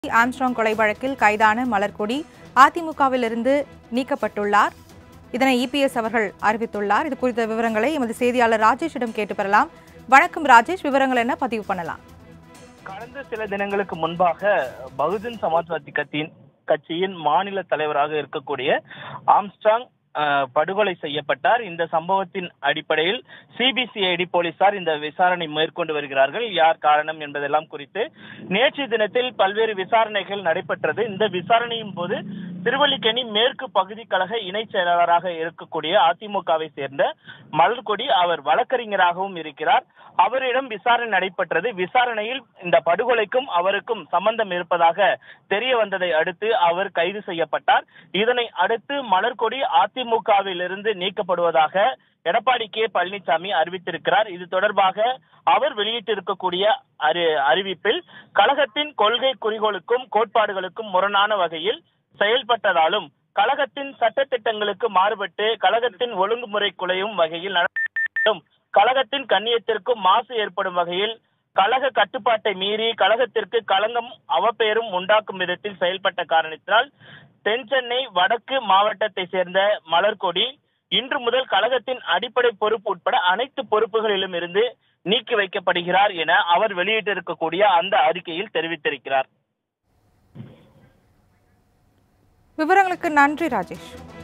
Armstrong கொலை வழக்கில் கைதான மலர்கொடி அதிமுகவிலிருந்து நீக்கப்பட்டுள்ளார் இதனை இபிஎஸ் அவர்கள் அறிவித்துள்ளார் இது குறித்த விவரங்களை எமது செய்தியாளர் ராஜேஷிடம் கேட்டு பெறலாம் வணக்கம் ராஜேஷ் விவரங்கள் என்ன பதிவு பண்ணலாம் கடந்த சில தினங்களுக்கு முன்பாக பகுஜன் சமாஜ்வாதி கட்சியின் கட்சியின் மாநில தலைவராக இருக்கக்கூடிய ஆம்ஸ்ட்ராங் அஹ், படுகொலை செய்யப்பட்டார் இந்த சம்பவத்தின் அடிப்படையில் சிபிசிஐடி போலீசார் இந்த விசாரணை மேற்கொண்டு வருகிறார்கள் யார் காரணம் என்பதெல்லாம் குறித்து நேற்று தினத்தில் பல்வேறு விசாரணைகள் நடைபெற்றது இந்த விசாரணையின் போது திருவல்லிக்கேணி மேற்கு பகுதி கழக இணைச் செயலாளராக இருக்கக்கூடிய அதிமுகவை சேர்ந்த மலர்கொடி அவர் வழக்கறிஞராகவும் இருக்கிறார் அவரிடம் விசாரணை நடைபெற்றது விசாரணையில் இந்த படுகொலைக்கும் அவருக்கும் சம்பந்தம் இருப்பதாக தெரிய வந்ததை அடுத்து அவர் கைது செய்யப்பட்டார் இதனை அடுத்து மலர்கொடி அதிமுகவில் இருந்து நீக்கப்படுவதாக எடப்பாடி கே பழனிசாமி அறிவித்திருக்கிறார் இது தொடர்பாக அவர் வெளியிட்டிருக்கக்கூடிய அறி அறிவிப்பில் கழகத்தின் கொள்கை குறிக்கோளுக்கும் கோட்பாடுகளுக்கும் முரணான வகையில் செயல்பட்டதாலும் கழகத்தின் சட்டத்திட்டங்களுக்கு மாறுபட்டு கழகத்தின் ஒழுங்குமுறை குலையும் வகையில் நடந்தும் கழகத்தின் கண்ணியத்திற்கும் மாசு ஏற்படும் வகையில் கழக கட்டுப்பாட்டை மீறி கழகத்திற்கு களங்கம் அவப்பெயரும் உண்டாக்கும் விதத்தில் செயல்பட்ட காரணத்தினால் தென் சென்னை வடக்கு மாவட்டத்தை சேர்ந்த மலர்கொடி இன்று முதல் கழகத்தின் அடிப்படை பொறுப்பு உட்பட அனைத்து பொறுப்புகளிலும் இருந்து நீக்கி வைக்கப்படுகிறார் என அவர் வெளியிட்டிருக்கக்கூடிய அந்த அறிக்கையில் தெரிவித்திருக்கிறார் விவரங்களுக்கு நன்றி ராஜேஷ்